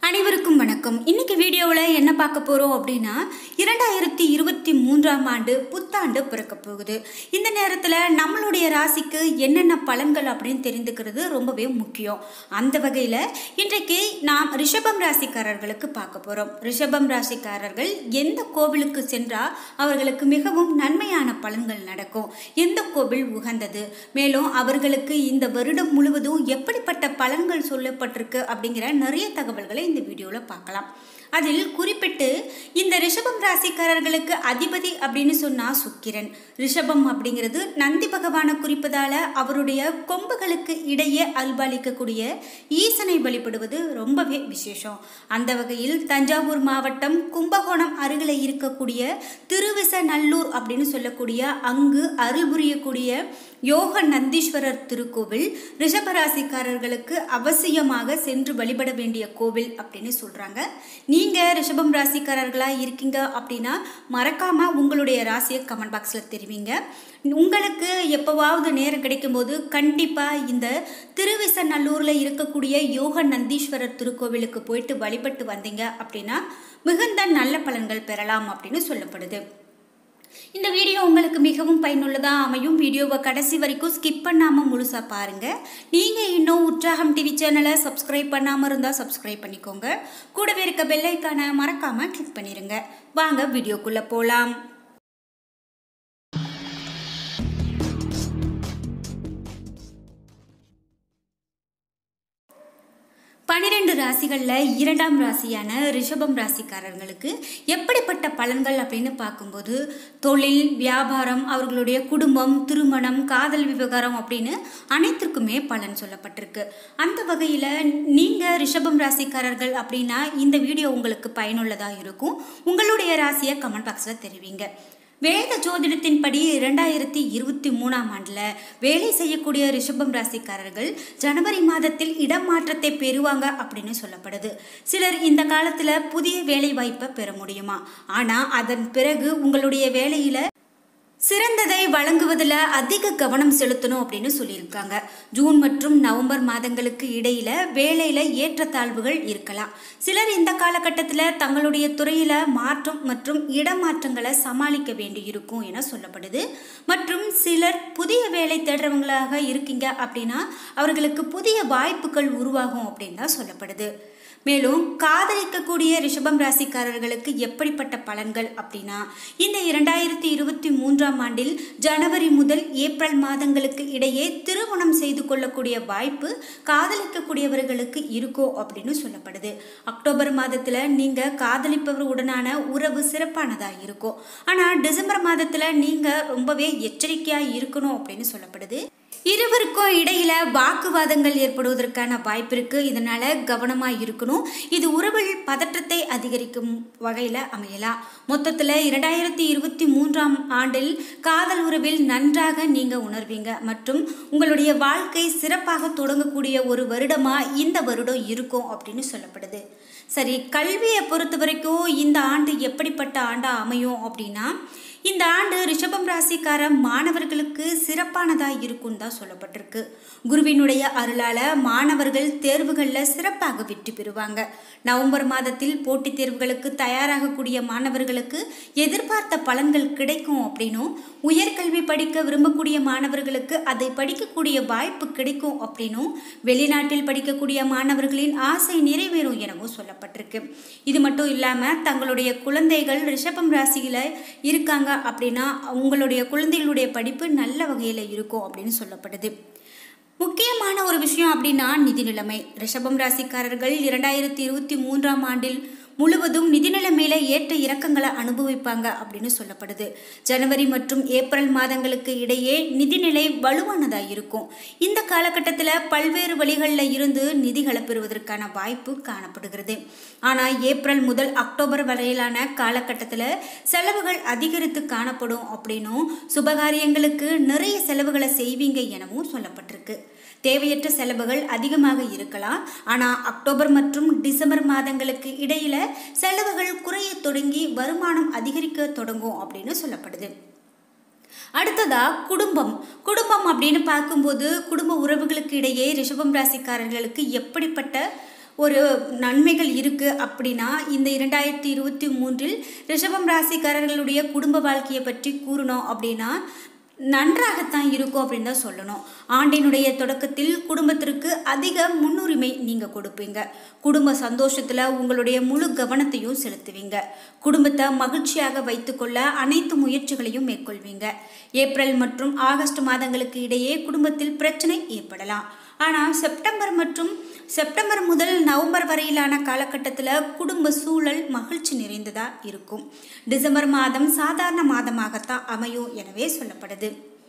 அனைவருக்கும் வணக்கம் இன்னைக்கு வீடியோவில் என்ன பார்க்க போகிறோம் அப்படின்னா இரண்டாயிரத்தி இருபத்தி மூன்றாம் ஆண்டு புத்தாண்டு பிறக்க போகுது இந்த நேரத்தில் நம்மளுடைய ராசிக்கு என்னென்ன பலன்கள் அப்படின்னு தெரிந்துக்கிறது ரொம்பவே முக்கியம் அந்த வகையில் இன்றைக்கு நாம் ரிஷபம் ராசிக்காரர்களுக்கு பார்க்க போகிறோம் ரிஷபம் ராசிக்காரர்கள் எந்த கோவிலுக்கு சென்றால் அவர்களுக்கு மிகவும் நன்மையான பலன்கள் நடக்கும் எந்த கோவில் உகந்தது மேலும் அவர்களுக்கு இந்த வருடம் முழுவதும் எப்படிப்பட்ட பலன்கள் சொல்லப்பட்டிருக்கு அப்படிங்கிற நிறைய தகவல்களை இந்த வீடியோவில் பார்க்கலாம் அதில் குறிப்பிட்டு இந்த ரிஷபம் ராசிக்காரர்களுக்கு அதிபதி அப்படின்னு சொன்னால் சுக்கிரன் ரிஷபம் அப்படிங்கிறது நந்தி பகவானை குறிப்பதால அவருடைய கொம்புகளுக்கு இடையே அல்பாலிக்கக்கூடிய ஈசனை வழிபடுவது ரொம்பவே விசேஷம் அந்த வகையில் தஞ்சாவூர் மாவட்டம் கும்பகோணம் அருகில் இருக்கக்கூடிய திருவிசநல்லூர் அப்படின்னு சொல்லக்கூடிய அங்கு அருள் புரியக்கூடிய யோக நந்தீஸ்வரர் திருக்கோவில் ரிஷபராசிக்காரர்களுக்கு அவசியமாக சென்று வழிபட வேண்டிய கோவில் அப்படின்னு சொல்கிறாங்க நீங்கள் ரிஷபம் ராசிக்காரர்களாக இருக்கீங்க அப்படின்னா மறக்காமல் உங்களுடைய ராசியை கமெண்ட் பாக்ஸில் தெரிவிங்க உங்களுக்கு எப்போவாவது நேரம் கிடைக்கும்போது கண்டிப்பாக இந்த திருவிசநல்லூரில் இருக்கக்கூடிய யோக நந்தீஸ்வரர் திருக்கோவிலுக்கு போயிட்டு வழிபட்டு வந்தீங்க அப்படின்னா மிகுந்த நல்ல பலன்கள் பெறலாம் அப்படின்னு சொல்லப்படுது இந்த வீடியோ உங்களுக்கு மிகவும் பயனுள்ளதாக அமையும் வீடியோவை கடைசி வரைக்கும் ஸ்கிப் பண்ணாமல் முழுசாக பாருங்கள் நீங்கள் இன்னும் உற்சாகம் டிவி சேனலை சப்ஸ்கிரைப் பண்ணாமல் இருந்தால் சப்ஸ்கிரைப் பண்ணிக்கோங்க கூடவே இருக்க பெல்லைக்கான மறக்காமல் கிளிக் பண்ணிடுங்க வாங்க வீடியோக்குள்ளே போகலாம் பனிரெண்டு ராசிகளில் இரண்டாம் ராசியான ரிஷபம் ராசிக்காரர்களுக்கு எப்படிப்பட்ட பலன்கள் அப்படின்னு பார்க்கும்போது தொழில் வியாபாரம் அவர்களுடைய குடும்பம் திருமணம் காதல் விவகாரம் அப்படின்னு அனைத்திற்குமே பலன் சொல்லப்பட்டிருக்கு அந்த வகையில் நீங்கள் ரிஷபம் ராசிக்காரர்கள் அப்படின்னா இந்த வீடியோ உங்களுக்கு பயனுள்ளதாக இருக்கும் உங்களுடைய ராசியை கமெண்ட் பாக்ஸில் தெரிவிங்க வேத ஜோதிடத்தின்படி இரண்டாயிரத்தி இருபத்தி மூணாம் ஆண்டில் வேலை செய்யக்கூடிய ரிஷபம் ராசிக்காரர்கள் ஜனவரி மாதத்தில் இடம் மாற்றத்தை பெறுவாங்க அப்படின்னு சொல்லப்படுது சிலர் இந்த காலத்தில் புதிய வேலை வாய்ப்பை பெற முடியுமா ஆனால் அதன் பிறகு உங்களுடைய வேலையில் சிறந்ததை வழங்குவதில் அதிக கவனம் செலுத்தணும் அப்படின்னு சொல்லியிருக்காங்க ஜூன் மற்றும் நவம்பர் மாதங்களுக்கு இடையில வேலையில் ஏற்றத்தாழ்வுகள் இருக்கலாம் சிலர் இந்த காலகட்டத்தில் தங்களுடைய துறையில் மாற்றம் மற்றும் இடமாற்றங்களை சமாளிக்க வேண்டியிருக்கும் என சொல்லப்படுது மற்றும் சிலர் புதிய வேலை தேடுறவங்களாக இருக்கீங்க அப்படின்னா அவர்களுக்கு புதிய வாய்ப்புகள் உருவாகும் அப்படின்னு தான் சொல்லப்படுது மேலும் காதலிக்கக்கூடிய ரிஷபம் ராசிக்காரர்களுக்கு எப்படிப்பட்ட பலன்கள் அப்படின்னா இந்த இரண்டாயிரத்தி இருபத்தி மூன்றாம் ஆண்டில் ஜனவரி முதல் ஏப்ரல் மாதங்களுக்கு இடையே திருமணம் செய்து கொள்ளக்கூடிய வாய்ப்பு காதலிக்கக்கூடியவர்களுக்கு இருக்கும் அப்படின்னு சொல்லப்படுது அக்டோபர் மாதத்தில் நீங்கள் காதலிப்பவருடனான உறவு சிறப்பானதாக இருக்கும் ஆனால் டிசம்பர் மாதத்தில் நீங்கள் ரொம்பவே எச்சரிக்கையாக இருக்கணும் அப்படின்னு சொல்லப்படுது இருவருக்கும் இடையில வாக்குவாதங்கள் ஏற்படுவதற்கான வாய்ப்பு இருக்கு இதனால கவனமா இருக்கணும் இது உறவில் பதற்றத்தை அதிகரிக்கும் வகையில அமையலாம் மொத்தத்துல இரண்டாயிரத்தி இருபத்தி மூன்றாம் ஆண்டில் காதல் உறவில் நன்றாக நீங்க உணர்வீங்க மற்றும் உங்களுடைய வாழ்க்கை சிறப்பாக தொடங்கக்கூடிய ஒரு வருடமா இந்த வருடம் இருக்கும் அப்படின்னு சொல்லப்படுது சரி கல்வியை பொறுத்த வரைக்கும் இந்த ஆண்டு எப்படிப்பட்ட ஆண்டா அமையும் அப்படின்னா இந்த ஆண்டு ரிஷபம் ராசிக்கார மாணவர்களுக்கு சிறப்பானதாக இருக்குன்னு தான் சொல்லப்பட்டிருக்கு குருவினுடைய அருளால் மாணவர்கள் தேர்வுகளில் சிறப்பாக வெற்றி பெறுவாங்க நவம்பர் மாதத்தில் போட்டித் தேர்வுகளுக்கு தயாராகக்கூடிய மாணவர்களுக்கு எதிர்பார்த்த பலன்கள் கிடைக்கும் அப்படின்னும் உயர்கல்வி படிக்க விரும்பக்கூடிய மாணவர்களுக்கு அதை படிக்கக்கூடிய வாய்ப்பு கிடைக்கும் அப்படின்னும் வெளிநாட்டில் படிக்கக்கூடிய மாணவர்களின் ஆசை நிறைவேறும் எனவும் சொல்லப்பட்டிருக்கு இது மட்டும் இல்லாமல் தங்களுடைய குழந்தைகள் ரிஷபம் ராசியில் இருக்காங்க அப்படின்னா உங்களுடைய குழந்தைகளுடைய படிப்பு நல்ல வகையில் இருக்கும் அப்படின்னு சொல்லப்படுது முக்கியமான ஒரு விஷயம் அப்படின்னா நிதி நிலைமை ரிஷபம் ராசிக்காரர்கள் இரண்டாயிரத்தி இருபத்தி மூன்றாம் ஆண்டில் முழுவதும் நிதி நிலைமையில ஏற்ற இறக்கங்களை அனுபவிப்பாங்க அப்படின்னு சொல்லப்படுது ஜனவரி மற்றும் ஏப்ரல் மாதங்களுக்கு இடையே நிதிநிலை வலுவானதாக இருக்கும் இந்த காலகட்டத்தில் பல்வேறு வழிகளில் இருந்து நிதிகளை பெறுவதற்கான வாய்ப்பு காணப்படுகிறது ஆனால் ஏப்ரல் முதல் அக்டோபர் வரையிலான காலகட்டத்தில் செலவுகள் அதிகரித்து காணப்படும் அப்படின்னும் சுபகாரியங்களுக்கு நிறைய செலவுகளை செய்வீங்க எனவும் சொல்லப்பட்டிருக்கு தேவையற்ற செலவுகள் அதிகமாக இருக்கலாம் ஆனால் அக்டோபர் மற்றும் டிசம்பர் மாதங்களுக்கு இடையில செலவுகள் குறைய தொடங்கி வருமானம் அதிகரிக்க தொடங்கும் அப்படின்னு சொல்லப்படுது அடுத்ததா குடும்பம் குடும்பம் அப்படின்னு பார்க்கும்போது குடும்ப உறவுகளுக்கு இடையே ரிஷபம் ராசிக்காரர்களுக்கு எப்படிப்பட்ட ஒரு நன்மைகள் இருக்குது அப்படின்னா இந்த இரண்டாயிரத்தி இருபத்தி மூன்றில் ரிஷபம் ராசிக்காரர்களுடைய குடும்ப வாழ்க்கையை பற்றி கூறணும் அப்படின்னா நன்றாகத்தான் இருக்கும் அப்படின்னு தான் சொல்லணும் ஆண்டினுடைய தொடக்கத்தில் குடும்பத்திற்கு அதிக முன்னுரிமை நீங்கள் கொடுப்பீங்க குடும்ப சந்தோஷத்தில் உங்களுடைய முழு கவனத்தையும் செலுத்துவீங்க குடும்பத்தை மகிழ்ச்சியாக வைத்துக்கொள்ள அனைத்து முயற்சிகளையும் மேற்கொள்வீங்க ஏப்ரல் மற்றும் ஆகஸ்ட் மாதங்களுக்கு இடையே குடும்பத்தில் பிரச்சனை ஏற்படலாம் ஆனால் செப்டம்பர் மற்றும் செப்டம்பர் முதல் நவம்பர் வரையிலான காலகட்டத்தில் குடும்ப சூழல் மகிழ்ச்சி நிறைந்ததாக இருக்கும் டிசம்பர் மாதம் சாதாரண மாதமாகத்தான் அமையும் எனவே சொல்லப்படுது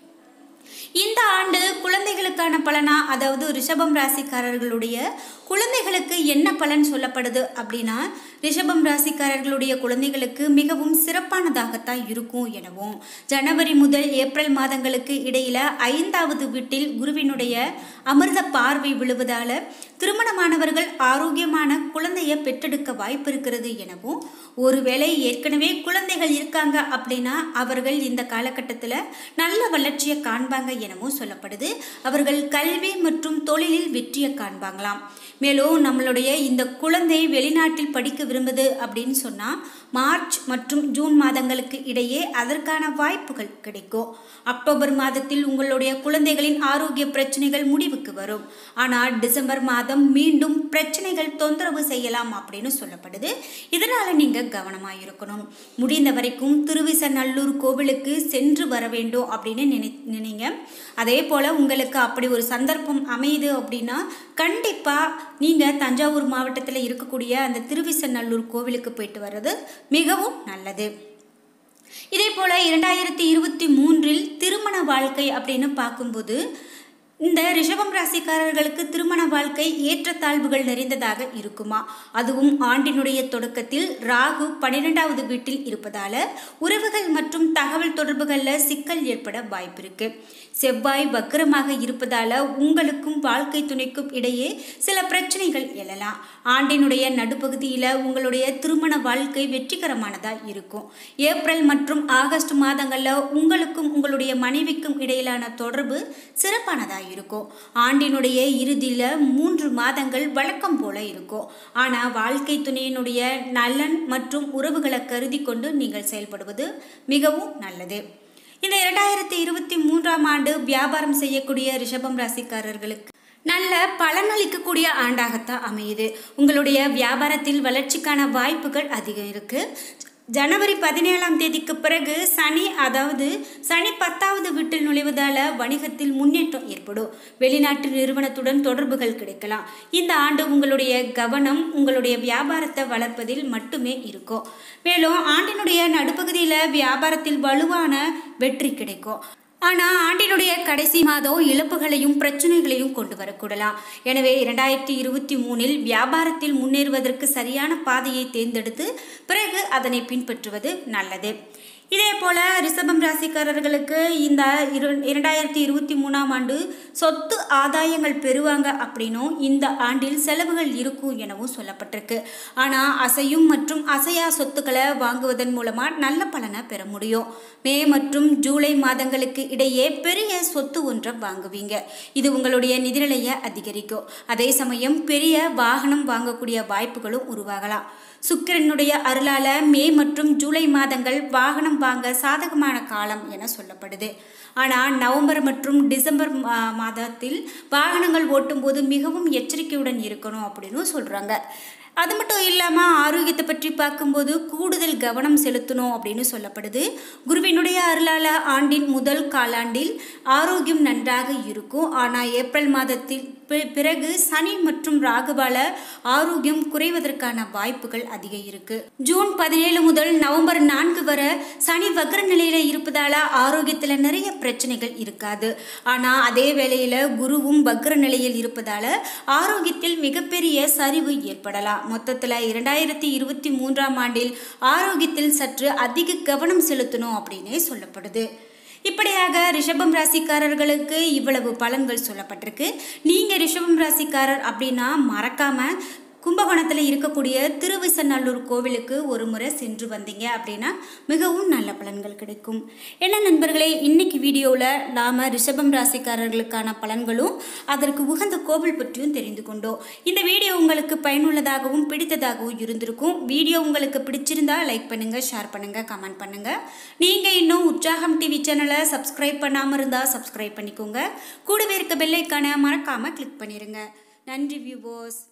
இந்த ஆண்டு குழந்தைகளுக்கான பலனா அதாவது ரிஷபம் ராசிக்காரர்களுடைய குழந்தைகளுக்கு என்ன பலன் சொல்லப்படுது அப்படின்னா ரிஷபம் ராசிக்காரர்களுடைய குழந்தைகளுக்கு மிகவும் சிறப்பானதாகத்தான் இருக்கும் எனவும் ஜனவரி முதல் ஏப்ரல் மாதங்களுக்கு இடையில ஐந்தாவது வீட்டில் குருவினுடைய அமிர்த பார்வை விழுவதால திருமணமானவர்கள் ஆரோக்கியமான குழந்தையை பெற்றெடுக்க வாய்ப்பு இருக்கிறது எனவும் ஒருவேளை ஏற்கனவே குழந்தைகள் இருக்காங்க அப்படின்னா அவர்கள் இந்த காலகட்டத்தில் நல்ல வளர்ச்சியை காண்பாங்க எனவும் சொல்லப்படுது அவர்கள் கல்வி மற்றும் தொழிலில் வெற்றியை காண்பாங்களாம் மேலும் நம்மளுடைய இந்த குழந்தை வெளிநாட்டில் படிக்க விரும்புது அப்படின்னு சொன்னால் மார்ச் மற்றும் ஜூன் மாதங்களுக்கு இடையே அதற்கான வாய்ப்புகள் கிடைக்கும் அக்டோபர் மாதத்தில் உங்களுடைய குழந்தைகளின் ஆரோக்கிய பிரச்சனைகள் முடிவுக்கு வரும் ஆனால் டிசம்பர் மாதம் மீண்டும் பிரச்சனைகள் தொந்தரவு செய்யலாம் அப்படின்னு சொல்லப்படுது இதனால் நீங்கள் கவனமாக இருக்கணும் முடிந்த வரைக்கும் திருவிசநல்லூர் கோவிலுக்கு சென்று வர வேண்டும் அப்படின்னு நினை நினைங்க அதே போல் உங்களுக்கு அப்படி ஒரு சந்தர்ப்பம் அமையுது அப்படின்னா கண்டிப்பாக நீங்கள் தஞ்சாவூர் மாவட்டத்தில் இருக்கக்கூடிய அந்த திருவிசநல்லூர் கோவிலுக்கு போயிட்டு வர்றது மிகவும் நல்லது இதே போல் இரண்டாயிரத்தி இருபத்தி மூன்றில் திருமண வாழ்க்கை அப்படின்னு பார்க்கும்போது இந்த ரிஷபம் ராசிக்காரர்களுக்கு திருமண வாழ்க்கை ஏற்றத்தாழ்வுகள் நிறைந்ததாக இருக்குமா அதுவும் ஆண்டினுடைய தொடக்கத்தில் ராகு பன்னிரெண்டாவது வீட்டில் இருப்பதால உறவுகள் மற்றும் தகவல் தொடர்புகளில் சிக்கல் ஏற்பட வாய்ப்பிருக்கு செவ்வாய் வக்கரமாக இருப்பதால உங்களுக்கும் வாழ்க்கை துணைக்கும் இடையே சில பிரச்சனைகள் எழலாம் ஆண்டினுடைய நடுப்பகுதியில் உங்களுடைய திருமண வாழ்க்கை வெற்றிகரமானதாக இருக்கும் ஏப்ரல் மற்றும் ஆகஸ்ட் மாதங்களில் உங்களுக்கும் உங்களுடைய மனைவிக்கும் இடையிலான தொடர்பு சிறப்பானதாக இருக்கும் ஆண்டினுடைய இறுதியில் மூன்று மாதங்கள் வழக்கம் போல இருக்கும் ஆனால் வாழ்க்கை துணையினுடைய நலன் மற்றும் உறவுகளை கருதி கொண்டு நீங்கள் செயல்படுவது மிகவும் நல்லது இந்த இரண்டாயிரத்தி இருபத்தி மூன்றாம் ஆண்டு வியாபாரம் செய்யக்கூடிய ரிஷபம் ராசிக்காரர்களுக்கு நல்ல பலனளிக்கக்கூடிய ஆண்டாகத்தான் அமையுது உங்களுடைய வியாபாரத்தில் வளர்ச்சிக்கான வாய்ப்புகள் அதிகம் இருக்கு ஜனவரி பதினேழாம் தேதிக்கு பிறகு சனி அதாவது சனி பத்தாவது வீட்டில் நுழைவதால் வணிகத்தில் முன்னேற்றம் ஏற்படும் வெளிநாட்டு நிறுவனத்துடன் தொடர்புகள் கிடைக்கலாம் இந்த ஆண்டு உங்களுடைய கவனம் உங்களுடைய வியாபாரத்தை வளர்ப்பதில் மட்டுமே இருக்கும் மேலும் ஆண்டினுடைய நடுப்பகுதியில் வியாபாரத்தில் வலுவான வெற்றி கிடைக்கும் ஆனால் ஆண்டினுடைய கடைசி மாதம் இழப்புகளையும் பிரச்சனைகளையும் கொண்டு வரக்கூடலாம் எனவே இரண்டாயிரத்தி இருபத்தி மூணில் வியாபாரத்தில் முன்னேறுவதற்கு சரியான பாதையை தேர்ந்தெடுத்து பிறகு அதனை பின்பற்றுவது நல்லது இதே போல் ரிஷபம் ராசிக்காரர்களுக்கு இந்த இரு இரண்டாயிரத்தி இருபத்தி மூணாம் ஆண்டு சொத்து ஆதாயங்கள் பெறுவாங்க அப்படின்னும் இந்த ஆண்டில் செலவுகள் இருக்கும் எனவும் சொல்லப்பட்டிருக்கு ஆனால் அசையும் மற்றும் அசையா சொத்துக்களை வாங்குவதன் மூலமாக நல்ல பலனை பெற முடியும் மே மற்றும் ஜூலை மாதங்களுக்கு இடையே பெரிய சொத்து ஒன்றை வாங்குவீங்க இது உங்களுடைய நிதிநிலையை அதிகரிக்கும் அதே சமயம் பெரிய வாகனம் வாங்கக்கூடிய வாய்ப்புகளும் உருவாகலாம் சுக்கிரனுடைய அருளால மே மற்றும் ஜூலை மாதங்கள் வாகனம் வாங்க சாதகமான காலம் என சொல்லப்படுது ஆனால் நவம்பர் மற்றும் டிசம்பர் மா- மாதத்தில் வாகனங்கள் ஓட்டும்போது மிகவும் எச்சரிக்கையுடன் இருக்கணும் அப்படின்னு சொல்கிறாங்க அது மட்டும் இல்லாமல் ஆரோக்கியத்தை பற்றி பார்க்கும்போது கூடுதல் கவனம் செலுத்தணும் அப்படின்னு சொல்லப்படுது குருவினுடைய அருளால ஆண்டின் முதல் காலாண்டில் ஆரோக்கியம் நன்றாக இருக்கும் ஆனால் ஏப்ரல் மாதத்தில் பி- பிறகு சனி மற்றும் ராகுவால ஆரோக்கியம் குறைவதற்கான வாய்ப்புகள் அதிகம் இருக்கு ஜூன் பதினேழு முதல் நவம்பர் நான்கு வரை சனி வக்ர நிலையில இருப்பதால ஆரோக்கியத்துல நிறைய பிரச்சனைகள் இருக்காது ஆனா அதே வேளையில குருவும் வக்ர நிலையில் இருப்பதால ஆரோக்கியத்தில் மிகப்பெரிய சரிவு ஏற்படலாம் மொத்தத்துல இரண்டாயிரத்தி இருபத்தி மூன்றாம் ஆண்டில் ஆரோக்கியத்தில் சற்று அதிக கவனம் செலுத்தணும் அப்படின்னே சொல்லப்படுது இப்படியாக ரிஷபம் ராசிக்காரர்களுக்கு இவ்வளவு பலன்கள் சொல்லப்பட்டிருக்கு நீங்கள் ரிஷபம் ராசிக்காரர் அப்படின்னா மறக்காம கும்பகோணத்தில் இருக்கக்கூடிய திருவிசநல்லூர் கோவிலுக்கு ஒரு முறை சென்று வந்தீங்க அப்படின்னா மிகவும் நல்ல பலன்கள் கிடைக்கும் என்ன நண்பர்களே இன்னைக்கு வீடியோவில் நாம் ரிஷபம் ராசிக்காரர்களுக்கான பலன்களும் அதற்கு உகந்த கோவில் பற்றியும் தெரிந்து கொண்டோம் இந்த வீடியோ உங்களுக்கு பயனுள்ளதாகவும் பிடித்ததாகவும் இருந்திருக்கும் வீடியோ உங்களுக்கு பிடிச்சிருந்தா லைக் பண்ணுங்கள் ஷேர் பண்ணுங்கள் கமெண்ட் பண்ணுங்கள் நீங்கள் இன்னும் உற்சாகம் டிவி சேனலை சப்ஸ்கிரைப் பண்ணாமல் இருந்தால் சப்ஸ்கிரைப் பண்ணிக்கோங்க கூடவே இருக்க பெல்லைக்கான மறக்காமல் கிளிக் பண்ணிடுங்க நன்றி வியூவர்ஸ்